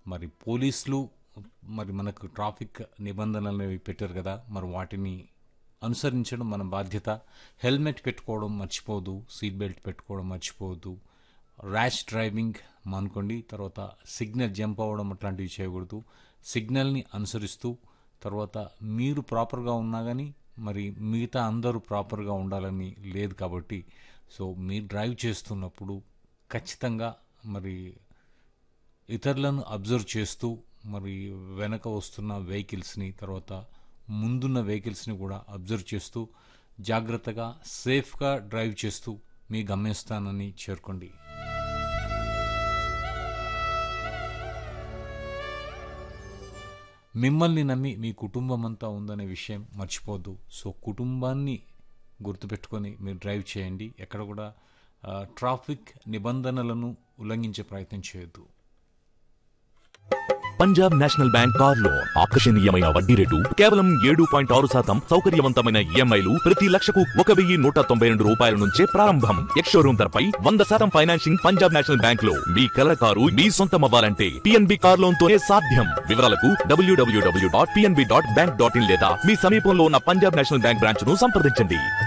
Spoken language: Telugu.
మరి పోలీసులు మరి మనకు ట్రాఫిక్ నిబంధనలు అనేవి పెట్టారు కదా మరి వాటిని అనుసరించడం మన బాధ్యత హెల్మెట్ పెట్టుకోవడం మర్చిపోదు సీట్ బెల్ట్ పెట్టుకోవడం మర్చిపోవద్దు ర్యాష్ డ్రైవింగ్ మానుకోండి తర్వాత సిగ్నల్ జంప్ అవ్వడం అట్లాంటివి చేయకూడదు సిగ్నల్ని అనుసరిస్తూ తర్వాత మీరు ప్రాపర్గా ఉన్నా కానీ మరి మిగతా అందరూ ప్రాపర్గా ఉండాలని లేదు కాబట్టి సో మీరు డ్రైవ్ చేస్తున్నప్పుడు ఖచ్చితంగా మరి ఇతరులను అబ్జర్వ్ చేస్తూ మరి వెనక వస్తున్న వెహికల్స్ని తర్వాత ముందున్న వెహికల్స్ని కూడా అబ్జర్వ్ చేస్తూ జాగ్రత్తగా సేఫ్గా డ్రైవ్ చేస్తూ మీ గమ్యస్థానాన్ని చేరుకోండి మిమ్మల్ని నమ్మి మీ కుటుంబం అంతా ఉందనే విషయం మర్చిపోద్దు సో కుటుంబాన్ని గుర్తుపెట్టుకొని మీరు డ్రైవ్ చేయండి ఎక్కడ కూడా ఆ, ట్రాఫిక్ నిబంధనలను ఉల్లంఘించే ప్రయత్నం చేయొద్దు Punjab national bank car loan ఆకర్షణీయమైన వడ్డీ రేటు కేవలం ఏడు పాయింట్ ఆరు శాతం సౌకర్యవంతమైన ఈఎంఐలు ప్రతి లక్షకు ఒక వెయ్యి నూట తొంభై రెండు రూపాయల నుంచే ప్రారంభం ఎక్స్ షోరూమ్ ధరపై వంద శాతం ఫైనాన్సింగ్ పంజాబ్ నేషనల్ బ్యాంక్ లో మీ కలర్ కారు మీ సొంతం అవ్వాలంటే పిఎన్బి కార్ లోన్ తోనే సాధ్యం వివరాలకు డబ్ల్యూడబ్ల్యూడబ్ల్యూ dot PNB dot bank dot in లేదా మీ సమీపంలో ఉన్న పంజాబ్ నేషనల్ బ్యాంక్ బ్రాంచ్ ను సంప్రదించండి